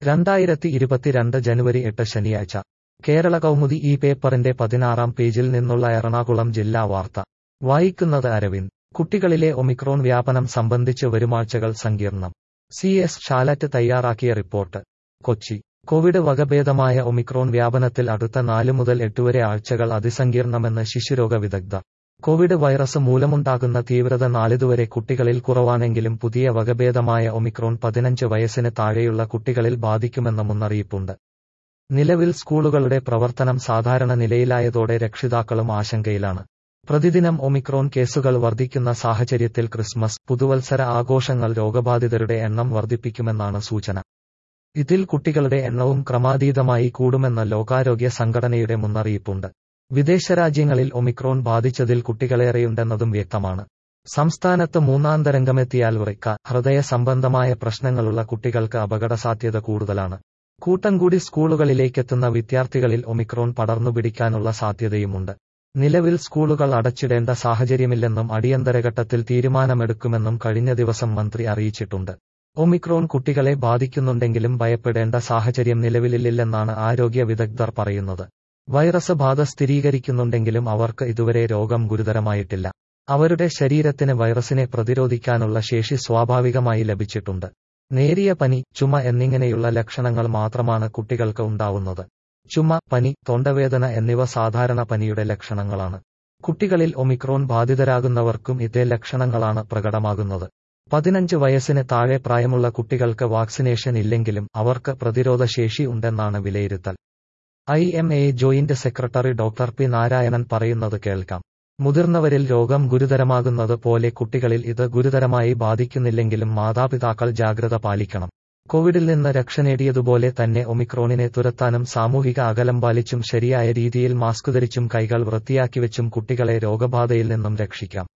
രണ്ടായിരത്തി ഇരുപത്തിരണ്ട് ജനുവരി എട്ട് ശനിയാഴ്ച കേരള കൗമുദി ഈ പേപ്പറിന്റെ പതിനാറാം പേജിൽ നിന്നുള്ള എറണാകുളം ജില്ലാ വാർത്ത വായിക്കുന്നത് അരവിന്ദ് കുട്ടികളിലെ ഒമിക്രോൺ വ്യാപനം സംബന്ധിച്ച് വരുമാഴ്ചകൾ സങ്കീർണം സി എസ് ഷാലറ്റ് തയ്യാറാക്കിയ റിപ്പോർട്ട് കൊച്ചി കോവിഡ് വകഭേദമായ ഒമിക്രോൺ വ്യാപനത്തിൽ അടുത്ത നാല് മുതൽ എട്ടുവരെ ആഴ്ചകൾ അതിസങ്കീർണമെന്ന് ശിശുരോഗ വിദഗ്ധ കോവിഡ് വൈറസ് മൂലമുണ്ടാകുന്ന തീവ്രത നാളിതുവരെ കുട്ടികളിൽ കുറവാണെങ്കിലും പുതിയ വകഭേദമായ ഒമിക്രോൺ പതിനഞ്ച് വയസ്സിന് താഴെയുള്ള കുട്ടികളിൽ ബാധിക്കുമെന്ന മുന്നറിയിപ്പുണ്ട് നിലവിൽ സ്കൂളുകളുടെ പ്രവർത്തനം സാധാരണ നിലയിലായതോടെ രക്ഷിതാക്കളും ആശങ്കയിലാണ് പ്രതിദിനം ഒമിക്രോൺ കേസുകൾ വർദ്ധിക്കുന്ന സാഹചര്യത്തിൽ ക്രിസ്മസ് പുതുവത്സര ആഘോഷങ്ങൾ രോഗബാധിതരുടെ എണ്ണം വർദ്ധിപ്പിക്കുമെന്നാണ് സൂചന ഇതിൽ കുട്ടികളുടെ എണ്ണവും ക്രമാതീതമായി കൂടുമെന്ന ലോകാരോഗ്യ സംഘടനയുടെ മുന്നറിയിപ്പുണ്ട് വിദേശ രാജ്യങ്ങളിൽ ഒമിക്രോൺ ബാധിച്ചതിൽ കുട്ടികളേറെയുണ്ടെന്നതും വ്യക്തമാണ് സംസ്ഥാനത്ത് മൂന്നാം തരംഗമെത്തിയാൽ വൃക്ക ഹൃദയ സംബന്ധമായ പ്രശ്നങ്ങളുള്ള കുട്ടികൾക്ക് അപകടസാധ്യത കൂടുതലാണ് കൂട്ടം കൂടി സ്കൂളുകളിലേക്കെത്തുന്ന വിദ്യാർത്ഥികളിൽ ഒമിക്രോൺ പടർന്നുപിടിക്കാനുള്ള സാധ്യതയുമുണ്ട് നിലവിൽ സ്കൂളുകൾ അടച്ചിടേണ്ട സാഹചര്യമില്ലെന്നും അടിയന്തരഘട്ടത്തിൽ തീരുമാനമെടുക്കുമെന്നും കഴിഞ്ഞ ദിവസം മന്ത്രി അറിയിച്ചിട്ടുണ്ട് ഒമിക്രോൺ കുട്ടികളെ ബാധിക്കുന്നുണ്ടെങ്കിലും ഭയപ്പെടേണ്ട സാഹചര്യം നിലവിലില്ലെന്നാണ് ആരോഗ്യ വിദഗ്ധർ പറയുന്നത് വൈറസ് ബാധ സ്ഥിരീകരിക്കുന്നുണ്ടെങ്കിലും അവർക്ക് ഇതുവരെ രോഗം ഗുരുതരമായിട്ടില്ല അവരുടെ ശരീരത്തിന് വൈറസിനെ പ്രതിരോധിക്കാനുള്ള ശേഷി സ്വാഭാവികമായി ലഭിച്ചിട്ടുണ്ട് നേരിയ പനി ചുമ എന്നിങ്ങനെയുള്ള ലക്ഷണങ്ങൾ മാത്രമാണ് കുട്ടികൾക്ക് ഉണ്ടാവുന്നത് ചുമ പനി തൊണ്ടവേദന എന്നിവ സാധാരണ പനിയുടെ ലക്ഷണങ്ങളാണ് കുട്ടികളിൽ ഒമിക്രോൺ ബാധിതരാകുന്നവർക്കും ഇതേ ലക്ഷണങ്ങളാണ് പ്രകടമാകുന്നത് പതിനഞ്ച് വയസ്സിന് താഴെ പ്രായമുള്ള കുട്ടികൾക്ക് വാക്സിനേഷൻ ഇല്ലെങ്കിലും അവർക്ക് പ്രതിരോധ ശേഷി ഉണ്ടെന്നാണ് വിലയിരുത്തൽ I M A joint secretary doctor P Narayanan പറയുന്നത് കേൾക്കാം മുതിർന്നവരിൽ രോഗം ഗുരുതരമാകുന്നത് പോലെ കുട്ടികളിൽ ഇത് ഗുരുതരമായി ബാധിക്കുന്നില്ലെങ്കിലും മാതാപിതാക്കൾ ജാഗ്രത പാലിക്കണം കോവിഡിൽ നിന്ന് രക്ഷ നേടിയതുപോലെ തന്നെ ഒമിക്രോണിനെ തുരത്താനും സാമൂഹിക അകലം പാലിച്ചും ശരിയായ രീതിയിൽ മാസ്ക് ധരിച്ചും കൈകൾ വൃത്തിയാക്കി വെച്ചും കുട്ടികളെ രോഗബാധയിൽ നിന്നും രക്ഷിക്കാം